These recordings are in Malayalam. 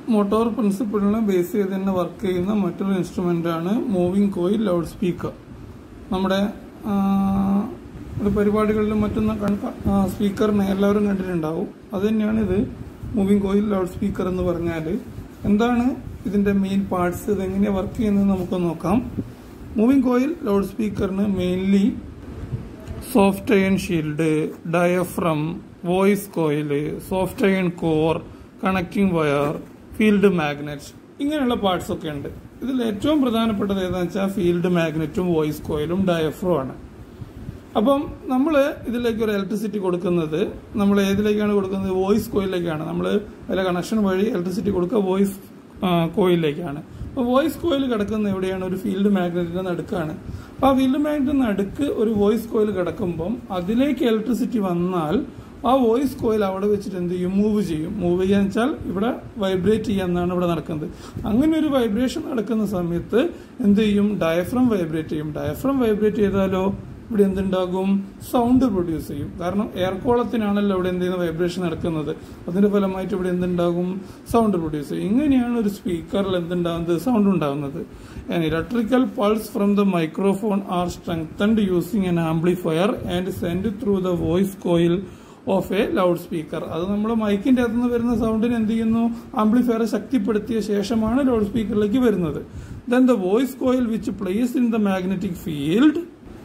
മോട്ടോർ പ്രിൻസിപ്പിളിനെ ബേസ് ചെയ്ത് തന്നെ വർക്ക് ചെയ്യുന്ന മറ്റൊരു ഇൻസ്ട്രുമെന്റ് ആണ് മൂവിംഗ് കോയിൽ ലൗഡ് സ്പീക്കർ നമ്മുടെ ആ, ഒരു പരിപാടികളിലും മറ്റൊന്നും സ്പീക്കറിനെ എല്ലാവരും കണ്ടിട്ടുണ്ടാവും അത് തന്നെയാണ് ഇത് മൂവിംഗ് കോയിൽ ലൗഡ് സ്പീക്കർ എന്ന് പറഞ്ഞാൽ എന്താണ് ഇതിന്റെ മെയിൻ പാർട്സ് ഇത് എങ്ങനെയാണ് വർക്ക് ചെയ്യുന്നത് നമുക്ക് നോക്കാം മൂവിംഗ് കോയിൽ ലൗഡ് സ്പീക്കറിന് mainly soft iron shield diaphragm voice coil soft iron core connecting wire field magnet ഇങ്ങനെയുള്ള പാർട്സ് ഒക്കെ ഉണ്ട് ഇതിൽ ഏറ്റവും പ്രധാനപ്പെട്ടത് ഏതാണെന്ന് വെച്ചാൽ ഫീൽഡ് മാഗ്നറ്റും വോയിസ് കോയിലും ഡയഫ്രം ആണ് അപ്പം നമ്മൾ ഇതിലേക്ക് ഒരു ഇലക്ട്രിസിറ്റി കൊടുക്കുന്നത് നമ്മൾ ഏതിലേക്കാണ് കൊടുക്കുന്നത് വോയിസ് കോയിലേക്കാണ് നമ്മൾ അതിലെ കണക്ഷൻ വഴി ഇലക്ട്രിസിറ്റി കൊടുക്കുക വോയിസ് കോയിലേക്കാണ് അപ്പോൾ വോയിസ് കോയിൽ കിടക്കുന്ന എവിടെയാണ് ഒരു ഫീൽഡ് മാഗ്നറ്റിന്റെ നടുക്കാണ് അപ്പോൾ ആ ഫീൽഡ് മാഗ്നറ്റിന്റെ നടുക്ക് ഒരു വോയിസ് കോയിൽ കിടക്കുമ്പം അതിലേക്ക് ഇലക്ട്രിസിറ്റി വന്നാൽ ആ വോയിസ് കോയിൽ അവിടെ വെച്ചിട്ട് എന്ത് ചെയ്യും മൂവ് ചെയ്യും മൂവ് ചെയ്യാന്ന് വെച്ചാൽ ഇവിടെ വൈബ്രേറ്റ് ചെയ്യാന്നാണ് ഇവിടെ നടക്കുന്നത് അങ്ങനെ ഒരു വൈബ്രേഷൻ നടക്കുന്ന സമയത്ത് എന്ത് ചെയ്യും ഡയഫ്രം വൈബ്രേറ്റ് ചെയ്യും ഡയഫ്രം വൈബ്രേറ്റ് ചെയ്താലോ ഇവിടെ എന്തുണ്ടാകും സൗണ്ട് പ്രൊഡ്യൂസ് ചെയ്യും കാരണം എയർ കോളത്തിനാണല്ലോ ഇവിടെ എന്ത് ചെയ്യുന്ന വൈബ്രേഷൻ നടക്കുന്നത് അതിന്റെ ഫലമായിട്ട് ഇവിടെ എന്തുണ്ടാകും സൗണ്ട് പ്രൊഡ്യൂസ് ചെയ്യും ഇങ്ങനെയാണ് ഒരു സ്പീക്കറിൽ എന്തുണ്ടാകുന്നത് സൗണ്ട് ഉണ്ടാകുന്നത് electrical pulse from the microphone are strengthened using an amplifier and send through the voice coil of a loud speaker അത് നമ്മൾ മൈക്കിന്റെ അകത്ത് നിന്ന് വരുന്ന സൗണ്ടിന് എന്ത് ചെയ്യുന്നു ആംപ്ലിഫയർ ശക്തിപ്പെടുത്തിയ ശേഷമാണ് ലൗഡ് സ്പീക്കറിലേക്ക് വരുന്നത് then the voice coil which place in the magnetic field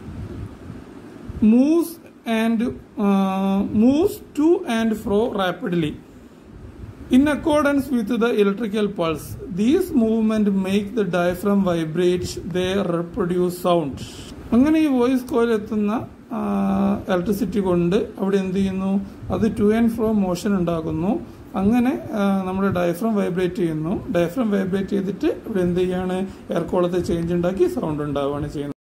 moves and uh, moves to and fro rapidly in accordance with the electrical pulse these movement make the diaphragm vibrate they reproduce sound അങ്ങനെ ഈ വോയിസ് കോയിൽ എത്തുന്ന ഇലക്ട്രിസിറ്റി കൊണ്ട് അവിടെ എന്ത് ചെയ്യുന്നു അത് ടു ആൻഡ് ഫ്രോ മോഷൻ ഉണ്ടാകുന്നു അങ്ങനെ ആ, നമ്മുടെ ഡയഫ്രം വൈബ്രേറ്റ് ചെയ്യുന്നു ഡയഫ്രം വൈബ്രേറ്റ് ചെയ്തിട്ട് ഇവിടെ എന്ത് ചെയ്യാണ് എയർ കോളത്തെ ചേഞ്ച് ഉണ്ടാക്കി സൗണ്ട് ഉണ്ടാവുകയാണ് ചെയ്യുന്നത്